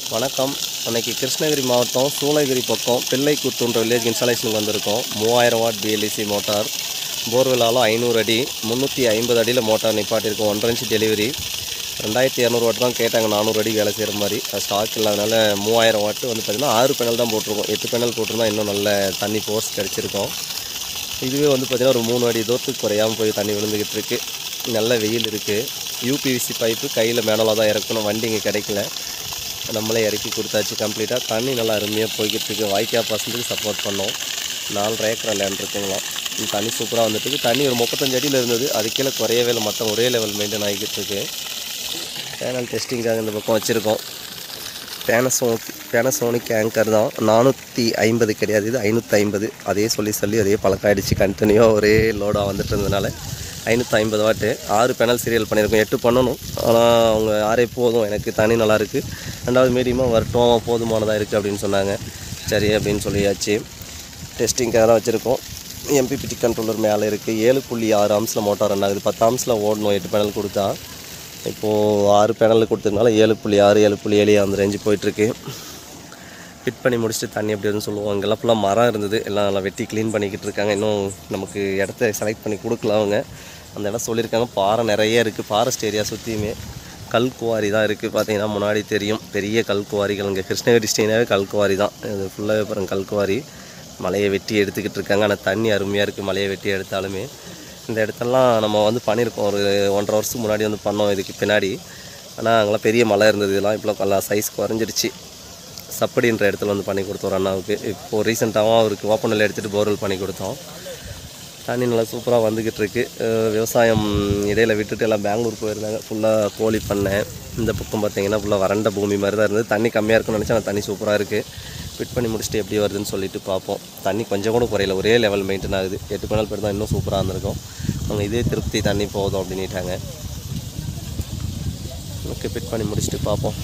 வணக்கம் அன்னைக்கு கிருஷ்ணகிரி மாவட்டம் சூளகிரி பக்கம் பிள்ளைக்குத்துன்ற வில்லேஜ் இன்ஸ்டாலேஷனுக்கு வந்திருக்கோம் மூவாயிரம் வாட் பிஎல்இசி மோட்டார் போர்வெல்லாலும் ஐநூறு அடி முந்நூற்றி ஐம்பது அடியில் மோட்டார் நிப்பாட்டியிருக்கோம் ஒன்றரை இன்ச்சு டெலிவரி ரெண்டாயிரத்தி இரநூறு வாட் தான் கேட்டாங்க நானூறு அடி வேலை செய்கிற மாதிரி அது ஸ்டாக் இல்லாதனால மூவாயிரம் வாட்டு வந்து பார்த்திங்கன்னா ஆறு பேனல் தான் போட்டிருக்கோம் எட்டு பேனல் போட்டிருந்தா இன்னும் நல்ல தண்ணி ஃபோர்ஸ் கிடச்சிருக்கும் இதுவே வந்து பார்த்திங்கன்னா ஒரு மூணு அடி தூரத்துக்கு குறையாமல் போய் தண்ணி விழுந்துக்கிட்டு இருக்கு நல்ல வெயில் இருக்குது யூபிவிசி பைப்பு கையில் மேனலாக தான் இறக்கணும் வண்டி இங்கே கிடைக்கல நம்மளே இறக்கி கொடுத்தாச்சு கம்ப்ளீட்டாக தண்ணி நல்லா அருமையாக போய்கிட்டு இருக்கு வாய்க்கா பசங்களுக்கு சப்போர்ட் பண்ணோம் நாலரை ஏக்கரா லேண்ட் இருக்குங்களா இந்த தண்ணி சூப்பராக வந்துட்டு இருக்கு தண்ணி ஒரு முப்பத்தஞ்சு அடியில் இருந்தது அது கீழே குறையவே இல்லை மொத்தம் ஒரே லெவல் மெயின்டைன் ஆகிக்கிட்டு இருக்கு பேனல் டெஸ்டிங்காக இந்த பக்கம் வச்சுருக்கோம் பேனசோனிக் பேனசோனிக் ஆங்கர் தான் நானூற்றி ஐம்பது கிடையாது இது ஐநூற்றி ஐம்பது அதே சொல்லி சொல்லி அதே பழக்காயிடுச்சு கண்டினியூவாக ஒரே லோடாக வந்துட்டு இருந்ததுனால ஐநூற்றி ஐம்பது வாட்டு ஆறு பேனல் சீரியல் பண்ணியிருக்கோம் எட்டு பண்ணணும் ஆனால் அவங்க ஆறே போதும் எனக்கு தண்ணி நல்லா இருக்குது ரெண்டாவது மீடியமாக வரட்டும் போதுமானதாக இருக்குது அப்படின்னு சொன்னாங்க சரி அப்படின்னு சொல்லியாச்சு டெஸ்டிங்காக தான் வச்சுருக்கோம் எம்பிபிடி கண்ட்ரோலர் மேலே இருக்குது ஏழு புள்ளி ஆறு ஆம்ஸில் மோட்டார் ரன் ஆகுது பத்து ஆம்ஸில் ஓடணும் எட்டு பேனல் கொடுத்தா இப்போது ஆறு பேனல் கொடுத்ததுனால ஏழு புள்ளி ஆறு ஏழு புள்ளி ஏழு அந்த ரேஞ்சு போயிட்டுருக்கு ஃபிட் பண்ணி முடிச்சுட்டு தண்ணி எப்படி வருதுன்னு சொல்லுவோம் இங்கெல்லாம் ஃபுல்லாக மரம் இருந்தது எல்லாம் நல்லா வெட்டி க்ளீன் பண்ணிக்கிட்டு இருக்காங்க இன்னும் நமக்கு இடத்த செலக்ட் பண்ணி கொடுக்கல அவங்க அந்த இடம் சொல்லியிருக்காங்க பாறை நிறைய இருக்குது ஃபாரஸ்ட் ஏரியா சுற்றியுமே கல் குவாரி தான் இருக்குது பார்த்தீங்கன்னா முன்னாடி தெரியும் பெரிய கல் குவாரிகள் இங்கே கிருஷ்ணகிரி டிஸ்ட்ரிக்னாவே கல் குவாரி தான் இது ஃபுல்லாகவே பாருங்க கல் குவாரி மலையை வெட்டி எடுத்துக்கிட்டு இருக்காங்க ஆனால் தண்ணி அருமையாக இருக்குது மலையை வெட்டி எடுத்தாலுமே இந்த இடத்தெல்லாம் நம்ம வந்து பண்ணியிருக்கோம் ஒரு ஒன்றரை வருஷத்துக்கு முன்னாடி வந்து பண்ணோம் இதுக்கு பின்னாடி ஆனால் அங்கெல்லாம் பெரிய மலை இருந்தது இதெல்லாம் இப்போலாம் நல்லா சைஸ் குறைஞ்சிருச்சு சப்படின்ற இடத்துல வந்து பண்ணி கொடுத்தோம் ஒரு அண்ணாவுக்கு இப்போது ரீசெண்டாகவும் அவருக்கு ஓப்பனில் எடுத்துகிட்டு போர்வெல் பண்ணி கொடுத்தோம் தண்ணி நல்லா சூப்பராக வந்துக்கிட்டு இருக்கு அஹ் விவசாயம் இடையில விட்டுட்டு எல்லாம் பெங்களூர் போயிருந்தாங்க ஃபுல்லாக கோழி பண்ணை இந்த பக்கம் பார்த்தீங்கன்னா ஃபுல்லாக வறண்ட பூமி மாதிரி தான் இருந்தது தண்ணி கம்மியாக இருக்குன்னு நினச்சா ஆனால் தண்ணி சூப்பராக இருக்குது ஃபிட் பண்ணி முடிச்சுட்டு எப்படி வருதுன்னு சொல்லிட்டு பார்ப்போம் தண்ணி கொஞ்சம் கூட குறையல ஒரே லெவல் மெயின்டைன் ஆகுது எட்டு பேனல் பேர் தான் இன்னும் சூப்பராக இருந்திருக்கும் அவங்க இதே திருப்தி தண்ணி போதும் அப்படின்னுட்டாங்க ஓகே ஃபிட் பண்ணி முடிச்சுட்டு பார்ப்போம்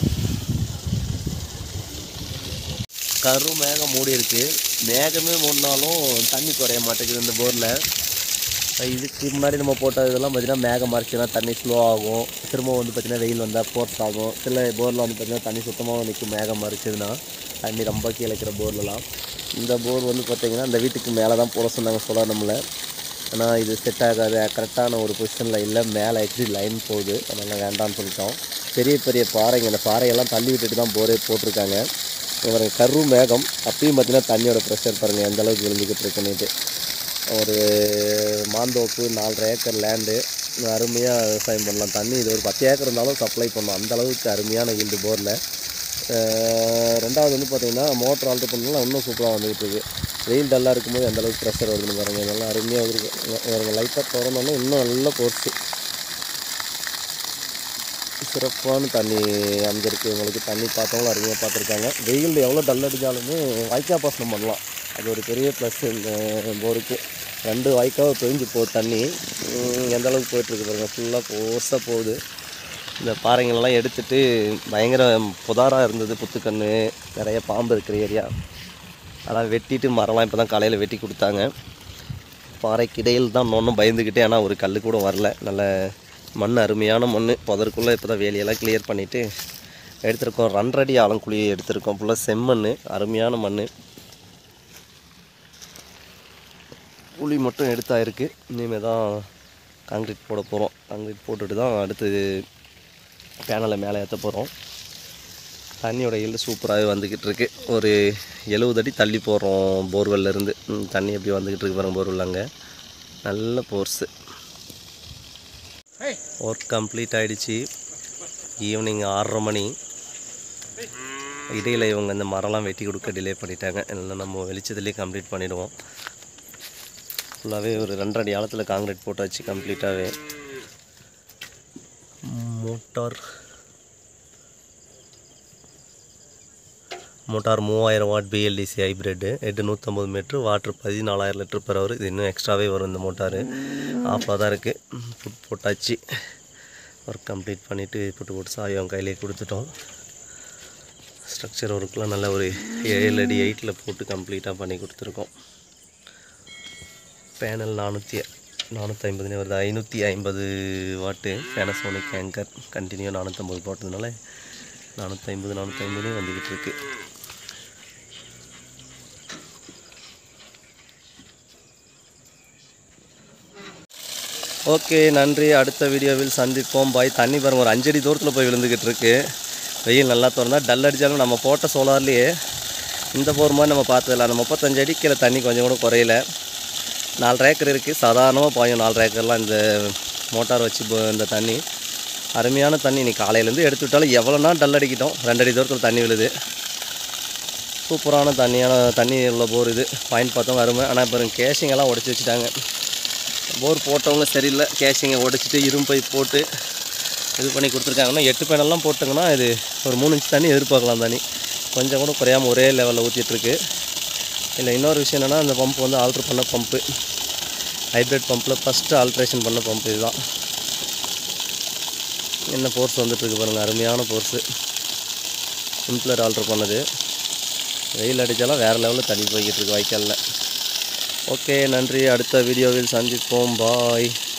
கரு மேகம் மூடி இருக்கு மேகமே மூடினாலும் தண்ணி குறைய மாட்டேங்குது இந்த போரில் இதுக்கு முன்னாடி நம்ம போட்ட இதெல்லாம் பார்த்தீங்கன்னா மேகம் மறைச்சுன்னா தண்ணி ஸ்லோ ஆகும் திரும்ப வந்து பார்த்திங்கன்னா வெயில் வந்தால் ஃபோர்ஸ் ஆகும் சில போரில் வந்து பார்த்திங்கன்னா தண்ணி சுத்தமாக நிற்கும் மேகம் மறைச்சதுன்னா தண்ணி ரொம்ப கீழே இருக்கிற போர்லலாம் இந்த போர் வந்து பார்த்திங்கன்னா இந்த வீட்டுக்கு மேலே தான் போட சொன்னாங்க சோலார் நம்மளை ஆனால் இது செட் ஆகாது கரெக்டான ஒரு பொசிஷனில் இல்லை மேலே எக்ஸி லைன் போகுது அதனால் வேண்டாம்னு சொல்லிட்டோம் பெரிய பெரிய பாறைங்க இந்த பாறையெல்லாம் தள்ளி விட்டுட்டு தான் போரே போட்டிருக்காங்க இவங்க கரு மேகம் அப்பயும் பார்த்தீங்கன்னா தண்ணியோட ப்ரெஷர் பாருங்கள் எந்த அளவுக்கு விழுந்துக்கிட்டு இருக்குன்னுட்டு ஒரு மாந்தோப்பு நாலரை ஏக்கர் லேண்டு அருமையாக விவசாயம் பண்ணலாம் தண்ணி இது ஒரு பத்து ஏக்கர் இருந்தாலும் சப்ளை பண்ணலாம் அந்த அளவுக்கு அருமையான ஈல்டு போரில் ரெண்டாவது வந்து பார்த்தீங்கன்னா மோட்டர் ஆல்ட்ரு பண்ணலாம் இன்னும் சூப்பராக வந்துகிட்டு இருக்கு வெயில் டல்லாக இருக்கும்போது எந்த அளவுக்கு ப்ரெஷர் வருதுன்னு பாருங்கள் இதெல்லாம் அருமையாக இருக்குது இவங்க லைட்டாக திறந்தோன்னே இன்னும் நல்ல போர்ஸு சிறப்பான தண்ணி அமைஞ்சிருக்கு இவங்களுக்கு தண்ணி பார்த்தவங்களும் அருமையாக பார்த்துருக்காங்க வெயில் எவ்வளோ டல் அடித்தாலுமே வாய்க்கா பாசனம் பண்ணலாம் அது ஒரு பெரிய ப்ளஸ் இந்த போருக்கு ரெண்டு வாய்க்காவை பெஞ்சு போகுது தண்ணி உம், எந்த அளவுக்கு போயிட்டுருக்கு பாருங்க ஃபுல்லாக ஃபோர்ஸாக போகுது இந்த பாறைங்களெல்லாம் எடுத்துட்டு பயங்கர புதாராக இருந்தது புத்துக்கன்று நிறைய பாம்பு இருக்கிற ஏரியா அதெல்லாம் வெட்டிட்டு மரம்லாம் இப்போ தான் காலையில் வெட்டி கொடுத்தாங்க பாறைக்கு இடையில் தான் ஒன்றும் பயந்துக்கிட்டே ஆனால் ஒரு கல் கூட வரல நல்ல மண் அருமையான மண் புதருக்குள்ளே இப்போ தான் வேலையெல்லாம் கிளியர் பண்ணிவிட்டு எடுத்திருக்கோம் ரன்றடி ஆலங்குழியை எடுத்திருக்கோம் ஃபுல்லாக செம்மண் அருமையான மண் குழி மட்டும் எடுத்தாயிருக்கு இனிமேல் தான் காங்க்ரீட் போட போகிறோம் காங்க்ரீட் போட்டுட்டு தான் அடுத்தது பேனலை மேலே ஏற்ற போகிறோம் தண்ணியோட ஈல்டு சூப்பராகவே வந்துக்கிட்டு இருக்கு ஒரு எழுபது அடி தள்ளி போகிறோம் போர்வெல்ல இருந்து ம், தண்ணி எப்படி வந்துக்கிட்டு இருக்கு பாருங்க போர்வெல் அங்கே நல்ல போர்ஸு ஒர்க் கம்ப்ளீட் ஆயிடுச்சு ஈவினிங் ஆறரை மணி இடையில் இவங்க இந்த மரம்லாம் வெட்டி கொடுக்க டிலே பண்ணிட்டாங்க இல்லை நம்ம வெளிச்சத்துலேயே கம்ப்ளீட் பண்ணிடுவோம் ஃபுல்லாகவே ஒரு ரெண்டரை அடி ஆழத்தில் காங்கிரீட் போட்டாச்சு கம்ப்ளீட்டாகவே மோட்டார் மோட்டார் மூவாயிரம் வாட் பிஎல்டிசி ஹைப்ரிட்டு எட்டு நூற்றம்பது மீட்ரு வாட்ரு பதினாலாயிரம் லிட்டர் பெர் ஹவர் இது இன்னும் எக்ஸ்ட்ராவே வரும் இந்த மோட்டாரு ஆஃபாக தான் இருக்குது புட் போட்டாச்சு ஒர்க் கம்ப்ளீட் பண்ணிவிட்டு புட்டு போட்டு சாயம் கையிலே கொடுத்துட்டோம் ஸ்ட்ரக்சர் ஒர்க்லாம் நல்ல ஒரு ஏழு அடி எயிட்டில் போட்டு கம்ப்ளீட்டாக பண்ணி கொடுத்துருக்கோம் பேனல் நானூற்றி நானூற்றி ஐம்பதுனே வருது ஐநூற்றி ஐம்பது வாட்டு பேனசோனிக் ஆங்கர் கண்டினியூ நானூற்றம்பது போட்டதுனால நானூற்றி ஐம்பது நானூற்றி ஐம்பது வந்துக்கிட்டு இருக்கு ஓகே நன்றி அடுத்த வீடியோவில் சந்திப்போம் பாய் தண்ணி பாருங்க ஒரு அஞ்சடி தூரத்தில் போய் விழுந்துக்கிட்டு இருக்கு வெயில் நல்லா திறந்தா டல் அடித்தாலும் நம்ம போட்ட சோலார்லேயே இந்த போர் மாதிரி நம்ம பார்த்ததில்ல அந்த முப்பத்தஞ்சு அடி கீழே தண்ணி கொஞ்சம் கூட குறையல நாலு ஏக்கர் இருக்குது சாதாரணமாக பாயும் நாலு ஏக்கர்லாம் இந்த மோட்டார் வச்சு போ- இந்த தண்ணி அருமையான தண்ணி நீ காலையிலேருந்து எடுத்து விட்டாலும் எவ்வளோனா டல் அடிக்கிட்டோம் ரெண்டடி தூரத்தில் தண்ணி விழுது சூப்பரான தண்ணியான தண்ணி உள்ள போர் இது பாயிண்ட் பார்த்தவங்க அருமை ஆனால் இப்போ கேஷிங் எல்லாம் உடச்சி வச்சுட்டாங்க போர் போட்டவங்க சரியில்லை கேஷிங்கை உடைச்சிட்டு இரும்பு பைப் போட்டு இது பண்ணி கொடுத்துருக்காங்கன்னா எட்டு பேனல்லாம் போட்டுங்கன்னா இது ஒரு மூணு இன்ச் தண்ணி எதிர்பார்க்கலாம் தண்ணி கொஞ்சம் கூட குறையாமல் ஒரே லெவலில் ஊற்றிட்டுருக்கு இல்லை இன்னொரு விஷயம் என்னென்னா அந்த பம்ப் வந்து ஆல்ட்ரு பண்ண பம்ப்பு ஹைப்ரிட் பம்பில் ஃபஸ்ட்டு ஆல்ட்ரேஷன் பண்ண பம்ப் இதுதான் என்ன ஃபோர்ஸ் வந்துட்டுருக்கு பாருங்கள் அருமையான ஃபோர்ஸு சிம்பிளர் ஆல்ட்ரு பண்ணது வெயில் அடித்தாலும் வேறு லெவலில் தண்ணி போய்கிட்டு இருக்கு வாய்க்காலில் ஓகே நன்றி அடுத்த வீடியோவில் சந்திப்போம் பாய்